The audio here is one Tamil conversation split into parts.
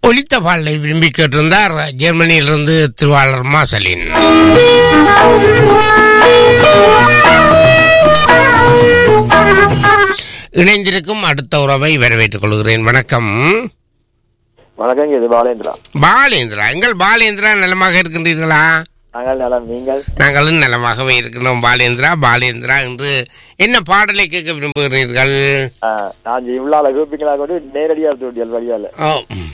ஒலித்த பாடலை விரும்பி கேட்டிருந்தார் ஜெர்மனியிலிருந்து திருவாளர் மாசலின் இணைந்திருக்கும் அடுத்த உறவை வரவேற்றுக் கொள்கிறேன் வணக்கம் வணக்கம் இது பாலேந்திரா பாலேந்திரா எங்கள் பாலேந்திரா நலமாக இருக்கின்றீர்களா நாங்கள் நலம் நீங்கள் நாங்களும் நலமாகவே இருக்கின்றோம் பாலேந்திரா பாலேந்திரா என்று என்ன பாடலை கேட்க விரும்புகிறீர்கள் ஆ, நான் இவ்வளவு கூப்பிங்களா கூட நேரடியா தோட்டியல் வழியால ஓ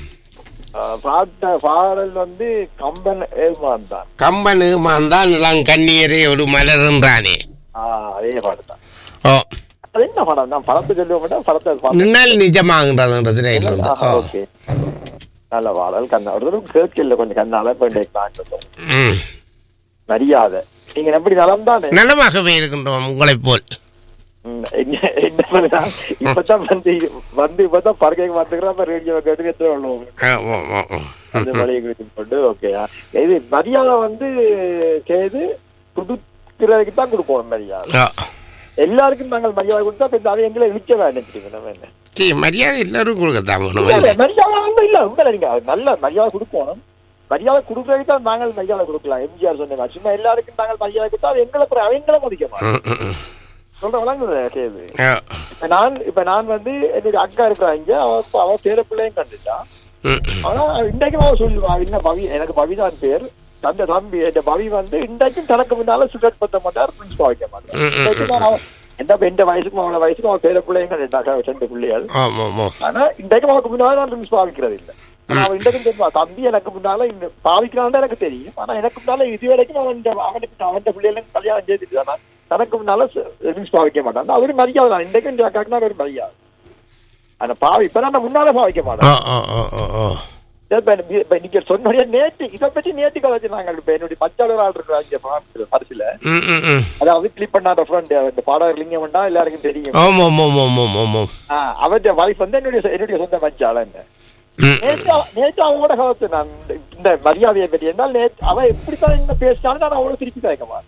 ஆ, பாட்ட பாடல் வந்து கம்பன் ஏழ்மான் தான் கம்பனு மாந்தான் நிலம் கண்ணீரே ஒரு மலர்ன்றானே ஆ, அதே பாட்டு தான் ஓ அது என்ன படம் நான் படத்தை சொல்ல மாட்டேன் படத்தை பார்த்தேன். நின்னால் நிஜமாகின்றதுன்றது இருந்து ஆஹா, ஓ ஓகே நல்ல பாடல் கண்ணா ஒரு தடவை கேட்கல கொஞ்சம் கண்ணால இப்ப இன்னைக்கு நான் சொல்றேன். ம். மரியாதை நீங்க எப்படி நலம் தானே நலமாகவே இருக்கின்றோம் உங்களைப் போல் ம், என்ன என்ன பண்ணுதா இப்பதான் வந்து வந்து இப்பதான் பறக்க மாத்துக்கிறோம் அப்ப ரேடியோ கேட்டு எத்தனை உள்ளவங்க ஆ, ஓ, ஓ, ஓ. அந்த வழியை குறித்து போட்டு ஓகே இது மரியாதை வந்து செய்து கொடுக்கிறதுக்கு தான் கொடுப்போம் மரியாதை ஆ. எல்லாருக்கும் நாங்கள் மரியாதை கொடுத்தா இப்ப அதை எங்களை இழிக்க வேண்டிய நம்ம என்ன சரி மரியாதை எல்லாரும் கொடுக்கத்தான் வேணும் இல்ல, மரியாதை வந்து இல்ல உண்மையில நீங்க நல்ல மரியாதை கொடுக்கணும் மரியாதை கொடுக்கறதுக்கு தான் நாங்கள் மரியாதை கொடுக்கலாம் எம்ஜிஆர் சொன்ன சும்மா எல்லாருக்கும் நாங்கள் மரியாதை கொடுத்தா அது எங்களை பிற- அவங்கள மதிக்க மாட்டோம் ம், ம், ம். சொல்ற வழங்குது கேது ஆ. இப்ப நான் இப்ப நான் வந்து என்னுடைய அக்கா இருக்கிறாங்க அவ அவ பேர பிள்ளையும் கண்டுட்டா ம், ம். ஆனா இன்றைக்கும் அவ சொல்லுவா என்ன பவி எனக்கு பவிதான் பேர் தந்த தம்பி இந்த பவி வந்து இன்றைக்கும் தனக்கு முன்னால சுகர் பத்த மாட்டார் பிரின்சிபா வைக்க மாட்டார் ம், ம், இன்றைக்கும் நான் அவ- எந்த எந்த வயசுக்கும் அவள வயசுக்கும் அவன் பேர பிள்ளையும் கண்டுட்டாக்கா ரெண்டு பிள்ளைகள் ஆம், ஆம், ஆம். ஆனா இன்றைக்கும் அவனுக்கு முன்னால நான் பிரின்சிபா வைக்கிறது இல்ல ஆனா அவன் இன்றைக்கும் தெரியுமா தம்பி எனக்கு முன்னால இந்த பாவிக்கிறான் எனக்கு தெரியும் ஆனா எனக்கு முன்னால இது வரைக்கும் அவன் இந்த- அவனுக்கு அவன் பிள்ளைகளும் கல்யாணம் செய்துட்டு ஆனா தனக்கு முன்னால பிரின்சிபா வைக்க மாட்டான் அவரு மரியாதை தான் இன்றைக்கும் இந்த அக்காக்குனா ஒரு மரியாதை ஆனா பாவி இப்ப நான் முன்னால பாவிக்க மாட்டான் ஆ, ஆ, ஆ, ஆ, ஆ. இப்ப நீ- இப்ப நீங்க சொன்னபடியே நேற்று இதை பற்றி நேற்று கதைச்சு நாங்கள் இப்ப என்னுடைய பச்சாளர் ஆள் இருக்கிறாங்க பரிசுல ம், ம், ம். அதாவது கிளிப் பண்ணாத ஃப்ரெண்ட் இந்த பாடகர் லிங்கம் பண்ணா எல்லாருக்கும் தெரியும் ஆம், ஆம், ஆம், ஆம், ஆம், ஆம், ஆம். அவருடைய வைஃப் வந்து என்னுடைய என்னுடைய சொந்த மச்சாளன் ம், நேற்று அவ- நேற்று அவங்களோட கவத்து நான் இந்த- இந்த மரியாதையை பற்றி என்றால் நேற்று அவன் எப்படித்தான் என்ன பேசினாலும் நான் அவளை திருப்பி கேட்க மாட்டேன்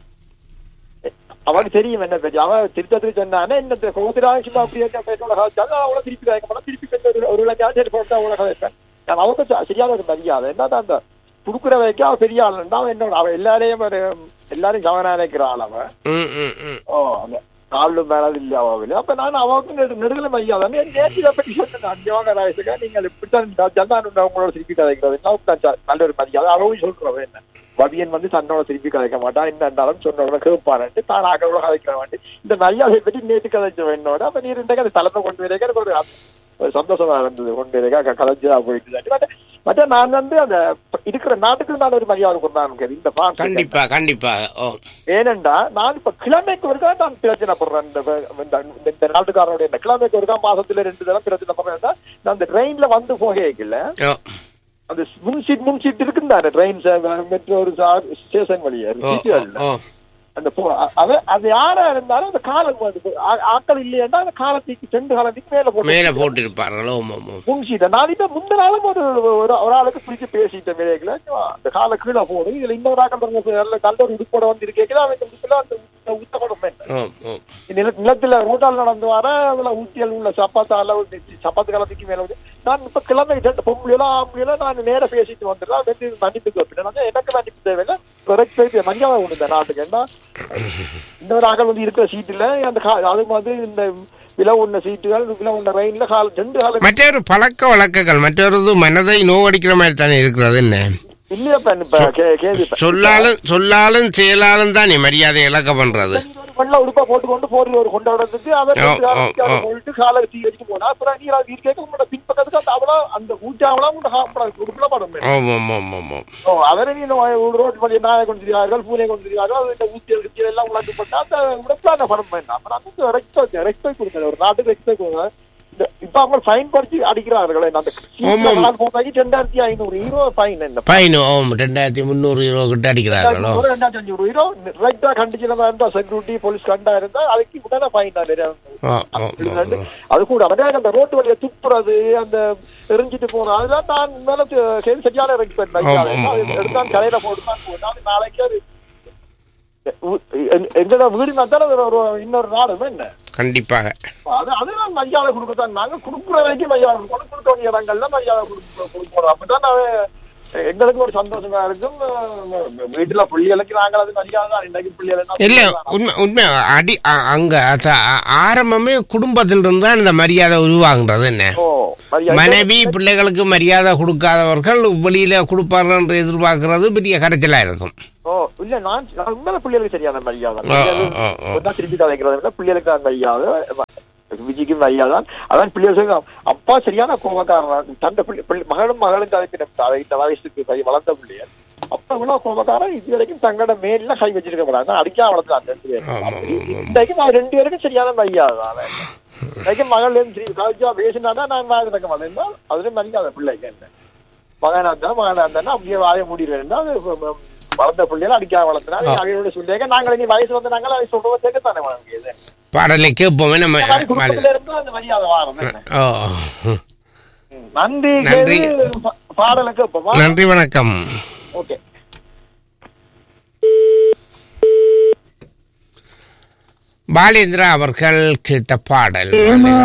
அவனுக்கு தெரியும் என்ன பேச்சு அவன் திருத்தத்துக்கு சொன்னானே இந்த கோத்திராக சும்மா அப்படி என்ன பேசோட கவச்சாலும் நான் அவளை திருப்பி கேட்க மாட்டேன் திருப்பி பேச ஒரு ஒரு லட்சம் சரி போட்டு அவளை கதைப்பேன் நான் அவனுக்கு ச- சரியான ஒரு மரியாதை என்ன அந்த குடுக்குற வைக்க அவன் பெரிய ஆள் அவன் என்னோட அவன் எல்லாரையும் ஒரு எல்லாரையும் கவனம் நினைக்கிற ஆள் அவன் ம், ம், ம். ஓ அந்த காலில் மேல இல்ல அவள் அப்ப நான் அவனுக்கு நெடு நெடுதல மரியாதை நேற்று இதை பற்றி சொன்னேன் அஞ்சவங்க வயசுக்கு நீங்கள் இப்படித்தான் ஜந்தான் உங்களோட திருப்பி கதைக்கிறது நான் ச- நல்ல ஒரு மரியாதை அவவும் சொல்றவன் என்ன பவியன் வந்து தன்னோட திருப்பி கதைக்க மாட்டான் என்ன இருந்தாலும் சொன்னோட கேட்பான்ட்டு தான் ஆக்களோட கதைக்கிறவன் இந்த மரியாதையை பற்றி நேற்று கதைச்ச என்னோட அப்ப நீ ரெண்டு அந்த தலைமை கொண்டு வரேங்க எனக்கு ஒரு ஒரு சந்தோஷமா இருந்தது கொண்டு வரேங்க கலைஞ்சா போயிட்டு பட் மற்ற நான் வந்து அந்த இருக்கிற நாட்டுக்கு நான் ஒரு மரியாதை கொண்டான் இந்த பாட்டு கண்டிப்பா கண்டிப்பா ஓ ஏனென்றா நான் இப்ப கிழமைக்கு ஒருக்கா நான் பிரச்சனை படுறேன் இந்த இந்த- இந்த- இந்த நாட்டுக்காரனுடைய இந்த கிழமைக்கு ஒருக்கா மாசத்துல ரெண்டு தடவை பிரச்சனை படுறேன் நான் அந்த ட்ரெயின்ல வந்து போகல ஓ அந்த முன் சீட் முன் சீட் இருக்குந்தானே ட்ரெயின் மெட்ரோ ஸ்டேஷன் வழியா ஓ இருக்கு. ஓ, ஓ அந்த போ- அ- அவ அது யாரா இருந்தாலும் அந்த காலம் வந்து ஆ- ஆட்கள் இல்லையா அந்த காலத்துக்கு செண்டு காலத்துக்கு மேல போட்டு மேல போட்டிருப்பார்களோ ஆமாம், ஆமாம். முன்சீட்ட நான் இப்ப முந்த நாளும் ஒரு ஒரு ஒரு ஆளுக்கு பிடிச்சு பேசிட்டேன் விலைகளை அந்த கால கீழே போடும் இதுல இன்னொரு ஆக்கள் பாருங்க, நல்ல நல்ல ஒரு உடுப்போட வந்து இருக்கேன் அவன் உடுப்புல அந்த உத்தப்படம் ஓ ஓ நில நிலத்துல ரோட்டால் நடந்து வர அதுல ஊட்டியல் உள்ள சப்பாத்தால சப்பாத்து காலத்துக்கு மேல வந்து நான் இப்ப கிழமை ரெண்டு பொம்பளையெல்லாம் ஆம்பளையெல்லாம் நான் நேர பேசிட்டு வந்துடுறேன் வந்து மன்னிப்பு கேட்பேன் நான் எனக்கு மன்னிப்பு தேவையில்லை கரெக்ட் பேசி மரியாதை உண்டு இந்த நாட்டுக்கு ஏன்னா இன்னொரு ஆக்கள் வந்து இருக்கிற சீட்டுல அந்த கா- அது மாதிரி இந்த விலை உண்ண சீட்டுகள் விலை உண்ண ரயில்ல கால ரெண்டு கால மற்றொரு பழக்க வழக்கங்கள் மற்றொரு மனதை நோவடிக்கிற மாதிரி தானே இருக்கிறது என்ன இல்லையா பெண் இப்ப கே- கேள்வி இப்ப. சொல்லாலும் சொல்லாலும் செயலாலும் தானே மரியாதை இழக்க பண்றது ஒரு வெள்ள உடுப்பா போட்டுக்கொண்டு போர்ல ஒரு கொண்டாடுறதுக்கு அவர் ஓ, ரெண்டு காலை ஓ, வச்சு அதை ஓ. போயிட்டு காலை தீ வச்சுட்டு போனா அப்புறம் நீ அது இருக்கேக்க உங்களோட பின்பக்கத்துக்கு அந்த அவளா அந்த ஊட்டாவளா உங்க ஹாப்படாது உடுப்புல படம் ஆமாம் ஆமாம் ஆமாம் ஓ அவரை நீ ரோட் பண்ணி நாயை கொண்டு திரியார்கள் பூனை கொண்டு திரியார்கள் அது இந்த ஊத்தியல் கித்தியல் எல்லாம் உலாட்டு போட்டா அந்த உடப்புல படம் வேண்டாம் அப்புறம் அந்த ரெஸ்பெக்ட் ரெஸ்பெக்ட் கொடுங்க ஒரு நாட்டுக்கு ரெஸ்பெக்ட் கொடுங்க இந்த இப்ப அவங்க ஃபைன் படிச்சு அடிக்கிறார்களே அந்த ஆமாம். போட்டாக்கி ரெண்டாயிரத்தி ஐநூறு ஹீரோ ஃபைன் என்ன ஃபைன் ஓம் ரெண்டாயிரத்தி முந்நூறு யூரோ கிட்ட அடிக்கிறார்களோ ஒரு ரெண்டாயிரத்தி அஞ்சூறு ஹீரோ ரைட்டா கண்டிச்சு இருந்தா செக்யூரிட்டி போலீஸ் கண்டா இருந்தா அதுக்கு உடனே ஃபைன் தான் ஆ, ஆ, ஆ, ஆ. அது கூட அவனே அந்த ரோட்டு வழியை துப்புறது அந்த எரிஞ்சிட்டு போறது அதெல்லாம் நான் மேல சரி சரியான ரெஸ்பெக்ட் ஆமா, ஆமா, ஆமா. எடுத்தான் கடையில போட்டு தான் போனாலும் நாளைக்கு அது உ- எ- எங்களோட வீடு நத்தால ஒரு ஒரு இன்னொரு நாடு என்ன கண்டிப்பாக அது அதுதான் மரியாதை கொடுக்கத்தான் நாங்க கொடுக்குற வரைக்கும் மரியாதை கொடுக்கணும் கொடுக்க வேண்டிய இடங்கள்ல மரியாதை கொடுக்க கொடுக்கணும் அப்பதான் நான் எங்களுக்கு ஒரு சந்தோஷமா இருக்கும் அஹ் வீட்டுல பிள்ளைகளுக்கு நாங்கள் அது மரியாதை தான் இன்னைக்கு பிள்ளைகள் இல்ல உண்மை உண்மை அடி அ- அங்க அத- ஆ- ஆரம்பமே குடும்பத்திலிருந்து தான் இந்த மரியாதை உருவாகுன்றது என்ன ஓ மரியாதை மனைவி பிள்ளைகளுக்கு மரியாதை கொடுக்காதவர்கள் வெளியில கொடுப்பார்கள் என்று எதிர்பார்க்கிறது பெரிய கரைச்சலா இருக்கும் ஓ இல்ல நான் நான் உண்மையில பிள்ளைகளுக்கு சரியான மரியாதை ஆ, ஆ, ஆ. தான் திருப்பி கதைக்கிறத விட பிள்ளைகளுக்கு அந்த மரியாதை விஜய்க்கு மரியாதை தான் அதான் பிள்ளைகள் சொல்லுங்க அப்பா சரியான கோபக்காரன் தந்த பிள்ளை பிள்ளை- மகளும் மகளும் கதைப்பின இந்த வயசுக்கு சரி வளர்ந்த பிள்ளைகள் அப்பா இவ்வளவு கோபக்காரன் இது வரைக்கும் தங்களோட மேல கை வச்சிருக்க கூடாது அடிக்கா வளர்த்து அந்த ரெண்டு பேரும் ஆமா, ஆமா, ஆமா. இன்றைக்கு நான் ரெண்டு பேருக்கும் சரியான மரியாதை தான் இன்னைக்கு மகள் சரி கவிச்சா பேசினா தான் நான் வாய் திறக்க மாட்டேன் அதுல மரியாதை பிள்ளைக்கு என்ன மகனா இருந்தா மகனா இருந்தா அப்படியே வாய மூடிடுவேன் அது வ- வளர்ந்த பிள்ளைகள் அடிக்காம வளர்த்தினா அவையோட சொல்லியாக்க நாங்கள் இனி வயசு வந்து நாங்கள் அதை சொல்றது கேட்க தானே வாங்கியது பாடலை கேட்போமே நம்ம குடும்பத்துல இருந்து அந்த மரியாதை வாரம் ஓ நன்றி நன்றி. கேது, பா- பாடலுக்கு இப்பமா நன்றி வணக்கம் ஓகே பாலேந்திரா அவர்கள் கேட்ட பாடல்